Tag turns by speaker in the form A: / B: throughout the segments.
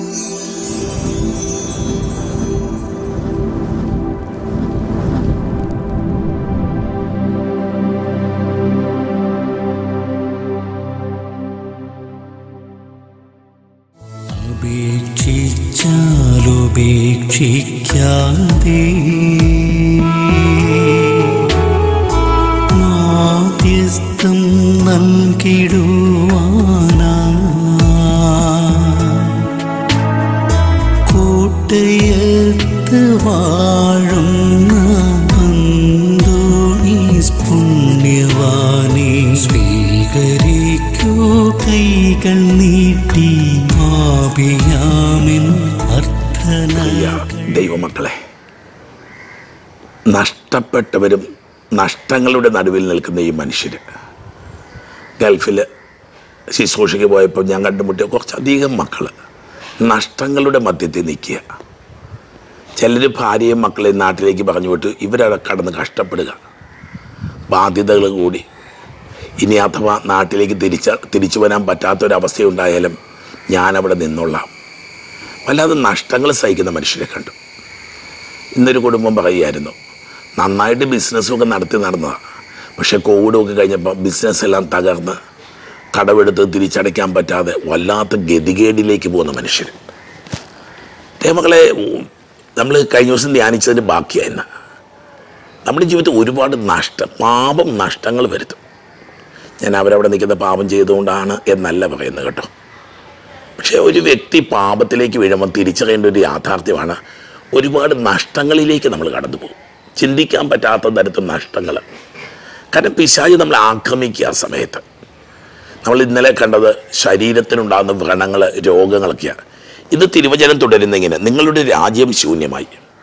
A: ഉപേക്ഷിച്ചാലുപേക്ഷിക്കാതെ മാധ്യസ്ഥം നൽകിടുവാനാ കോട്ടയത്ത് വാഴുന്ന അന്തോണീസ് പുണ്യവാനെ സ്വീകരിക്കൂ കൈകൾ നീട്ടി ആപിയാമിൻ അർത്ഥന
B: പ്രിയ ദൈവമക്കളെ നഷ്ടപ്പെട്ടവരും നഷ്ടങ്ങളുടെ നടുവിൽ നിൽക്കുന്ന ഈ മനുഷ്യർ ഗൾഫിൽ ശുശ്രൂഷയ്ക്ക് പോയപ്പോൾ ഞാൻ കണ്ടുമുട്ടിയ കുറച്ചധികം മക്കൾ നഷ്ടങ്ങളുടെ മധ്യത്തിൽ നിൽക്കുക ചിലർ ഭാര്യയും മക്കളെയും നാട്ടിലേക്ക് പറഞ്ഞു വിട്ട് ഇവരവിടെ കടന്ന് കഷ്ടപ്പെടുക ബാധ്യതകൾ കൂടി ഇനി അഥവാ നാട്ടിലേക്ക് തിരിച്ച തിരിച്ചു വരാൻ പറ്റാത്തൊരവസ്ഥയുണ്ടായാലും ഞാനവിടെ നിന്നോളാം വല്ലാതെ നഷ്ടങ്ങൾ സഹിക്കുന്ന മനുഷ്യരെ കണ്ടു ഇന്നൊരു കുടുംബം പറയുമായിരുന്നു നന്നായിട്ട് ബിസിനസ്സൊക്കെ നടത്തി നടന്നതാണ് പക്ഷേ കോവിഡൊക്കെ കഴിഞ്ഞപ്പോൾ ബിസിനസ് എല്ലാം തകർന്ന് കടമെടുത്ത് തിരിച്ചടയ്ക്കാൻ പറ്റാതെ വല്ലാത്ത ഗതികേടിലേക്ക് പോകുന്ന മനുഷ്യർ മക്കളെ നമ്മൾ കഴിഞ്ഞ ദിവസം ധ്യാനിച്ചതിന് ബാക്കിയായിരുന്നു നമ്മുടെ ജീവിതത്തിൽ ഒരുപാട് നഷ്ടം പാപം നഷ്ടങ്ങൾ വരുത്തും ഞാൻ അവരവിടെ നിൽക്കുന്ന പാപം ചെയ്തുകൊണ്ടാണ് എന്നല്ല പറയുന്നത് കേട്ടോ പക്ഷേ ഒരു വ്യക്തി പാപത്തിലേക്ക് വീഴുമ്പോൾ തിരിച്ചറിയേണ്ട ഒരു യാഥാർത്ഥ്യമാണ് ഒരുപാട് നഷ്ടങ്ങളിലേക്ക് നമ്മൾ കടന്നു പോകും ചിന്തിക്കാൻ പറ്റാത്ത തരത്തിൽ നഷ്ടങ്ങൾ കാരണം പിശാചി നമ്മളെ ആക്രമിക്കുക ആ സമയത്ത് നമ്മൾ ഇന്നലെ കണ്ടത് ശരീരത്തിനുണ്ടാകുന്ന വ്രണങ്ങൾ രോഗങ്ങളൊക്കെയാണ് ഇത് തിരുവചനം തുടരുന്നിങ്ങനെ നിങ്ങളുടെ രാജ്യം ശൂന്യമായി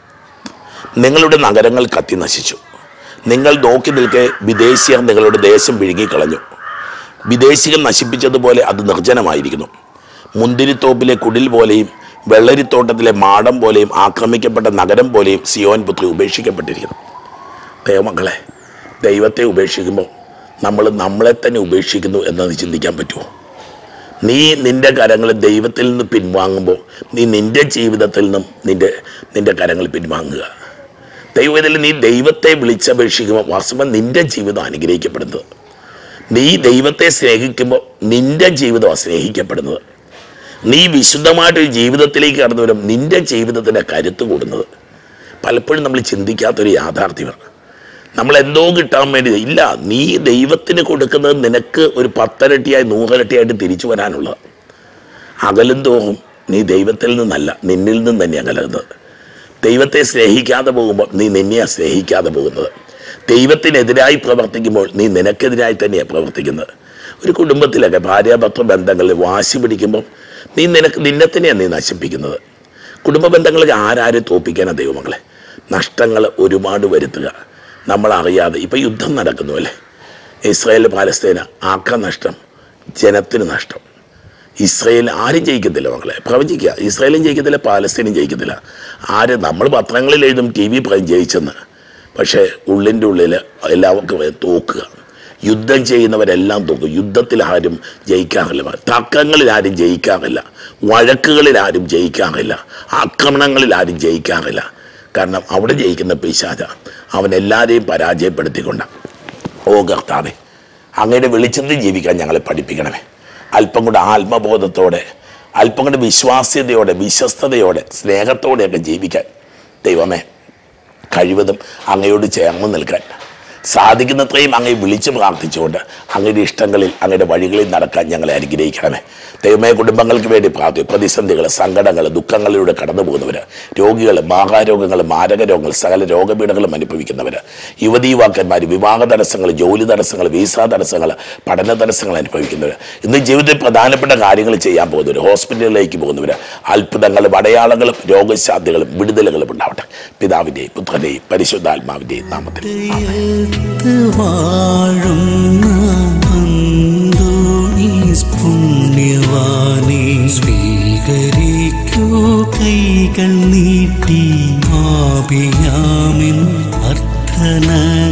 B: നിങ്ങളുടെ നഗരങ്ങൾ കത്തി നശിച്ചു നിങ്ങൾ നോക്കി നിൽക്കെ വിദേശിയർ നിങ്ങളുടെ ദേശം വിഴുങ്ങിക്കളഞ്ഞു വിദേശികൾ നശിപ്പിച്ചതുപോലെ അത് നിർജ്ജനമായിരിക്കുന്നു മുന്തിരിത്തോപ്പിലെ കുടിൽ പോലെയും വെള്ളരിത്തോട്ടത്തിലെ മാടം പോലെയും ആക്രമിക്കപ്പെട്ട നഗരം പോലെയും സിയോൻ പുത്രി ഉപേക്ഷിക്കപ്പെട്ടിരിക്കുന്നു ദൈവമക്കളെ ദൈവത്തെ ഉപേക്ഷിക്കുമ്പോൾ നമ്മൾ നമ്മളെ തന്നെ ഉപേക്ഷിക്കുന്നു എന്നത് ചിന്തിക്കാൻ പറ്റുമോ നീ നിന്റെ കരങ്ങൾ ദൈവത്തിൽ നിന്ന് പിൻവാങ്ങുമ്പോൾ നീ നിന്റെ ജീവിതത്തിൽ നിന്നും നിന്റെ നിന്റെ കരങ്ങൾ പിൻവാങ്ങുക ദൈവത്തിൽ നീ ദൈവത്തെ വിളിച്ചപേക്ഷിക്കുമ്പോൾ വാസ്തവം നിന്റെ ജീവിതം അനുഗ്രഹിക്കപ്പെടുന്നത് നീ ദൈവത്തെ സ്നേഹിക്കുമ്പോൾ നിന്റെ ജീവിതമാണ് സ്നേഹിക്കപ്പെടുന്നത് നീ വിശുദ്ധമായിട്ടൊരു ജീവിതത്തിലേക്ക് കടന്നു വരും നിന്റെ ജീവിതത്തിൻ്റെ കരുത്ത് കൂടുന്നത് പലപ്പോഴും നമ്മൾ ചിന്തിക്കാത്തൊരു യാഥാർത്ഥ്യമാണ് നമ്മൾ എന്തോ കിട്ടാൻ വേണ്ടി ഇല്ല നീ ദൈവത്തിന് കൊടുക്കുന്നത് നിനക്ക് ഒരു പത്തരട്ടിയായി നൂറരട്ടിയായിട്ട് തിരിച്ചു വരാനുള്ളത് അകലും തോറും നീ ദൈവത്തിൽ നിന്നല്ല നിന്നിൽ നിന്ന് തന്നെ അകലുന്നത് ദൈവത്തെ സ്നേഹിക്കാതെ പോകുമ്പോൾ നീ നിന്നെയാണ് സ്നേഹിക്കാതെ പോകുന്നത് ദൈവത്തിനെതിരായി പ്രവർത്തിക്കുമ്പോൾ നീ നിനക്കെതിരായി തന്നെയാണ് പ്രവർത്തിക്കുന്നത് ഒരു കുടുംബത്തിലൊക്കെ ഭാര്യാഭർത്തൃ ബന്ധങ്ങളിൽ വാശി പിടിക്കുമ്പോൾ നീ നിനക്ക് നിന്നെ തന്നെയാണ് നീ നശിപ്പിക്കുന്നത് കുടുംബ ബന്ധങ്ങളിൽ ആരാരെ തോപ്പിക്കാനാണ് ദൈവമങ്ങളെ നഷ്ടങ്ങൾ ഒരുപാട് വരുത്തുക നമ്മൾ അറിയാതെ ഇപ്പം യുദ്ധം നടക്കുന്നു അല്ലേ ഇസ്രായേൽ പാലസ്തീന ആക്ക നഷ്ടം ജനത്തിന് നഷ്ടം ഇസ്രയേൽ ആരും ജയിക്കത്തില്ല മക്കളെ പ്രവചിക്കുക ഇസ്രയേലും ജയിക്കത്തില്ല പാലസ്തീനും ജയിക്കത്തില്ല ആര് നമ്മൾ പത്രങ്ങളിൽ എഴുതും ടി വി പറയും ജയിച്ചെന്ന് പക്ഷേ ഉള്ളിൻ്റെ ഉള്ളിൽ എല്ലാവർക്കും തോക്കുക യുദ്ധം ചെയ്യുന്നവരെല്ലാം തോക്കും യുദ്ധത്തിൽ ആരും ജയിക്കാറില്ല തർക്കങ്ങളിൽ ആരും ജയിക്കാറില്ല വഴക്കുകളിൽ ആരും ജയിക്കാറില്ല ആക്രമണങ്ങളിൽ ആരും ജയിക്കാറില്ല കാരണം അവിടെ ജയിക്കുന്ന പിശാച അവൻ എല്ലാവരെയും പരാജയപ്പെടുത്തിക്കൊണ്ടാണ് ഓ കർത്താവെ അങ്ങയുടെ വെളിച്ചത്തിൽ ജീവിക്കാൻ ഞങ്ങളെ പഠിപ്പിക്കണമേ അല്പം കൂടെ ആത്മബോധത്തോടെ അല്പം കൂടെ വിശ്വാസ്യതയോടെ വിശ്വസ്തയോടെ സ്നേഹത്തോടെയൊക്കെ ജീവിക്കാൻ ദൈവമേ കഴിവതും അങ്ങയോട് ചേർന്ന് നിൽക്കാൻ സാധിക്കുന്നത്രയും അങ്ങയെ വിളിച്ച് പ്രാർത്ഥിച്ചുകൊണ്ട് അങ്ങയുടെ ഇഷ്ടങ്ങളിൽ അങ്ങയുടെ വഴികളിൽ നടക്കാൻ ഞങ്ങളെ അനുഗ്രഹിക്കണമേ ദൈവമേ കുടുംബങ്ങൾക്ക് വേണ്ടി പ്രാർത്ഥിക്കും പ്രതിസന്ധികൾ സങ്കടങ്ങൾ ദുഃഖങ്ങളിലൂടെ കടന്നു പോകുന്നവർ രോഗികൾ മാഹാരോഗങ്ങൾ മാരക രോഗങ്ങൾ സകല രോഗപീഠകളും അനുഭവിക്കുന്നവർ യുവതീ യുവാക്കന്മാർ വിവാഹ തടസ്സങ്ങൾ ജോലി തടസ്സങ്ങൾ വീസ തടസ്സങ്ങൾ പഠന തടസ്സങ്ങൾ അനുഭവിക്കുന്നവർ ഇന്ന് ജീവിതത്തിൽ പ്രധാനപ്പെട്ട കാര്യങ്ങൾ ചെയ്യാൻ പോകുന്നവർ ഹോസ്പിറ്റലിലേക്ക് പോകുന്നവർ അത്ഭുതങ്ങളും അടയാളങ്ങളും രോഗശാന്തികളും വിടുതലുകളും ഉണ്ടാവട്ടെ പിതാവിൻ്റെയും പുത്രൻ്റെയും പരിശുദ്ധാത്മാവിൻ്റെയും നാമത്തിൽ
A: ഹൃദയത്ത് വാഴുന്ന അന്തോണീസ് പുണ്യവാനെ സ്വീകരിക്കൂ കൈകൾ നീട്ടി ആപിയാമിൻ അർത്ഥന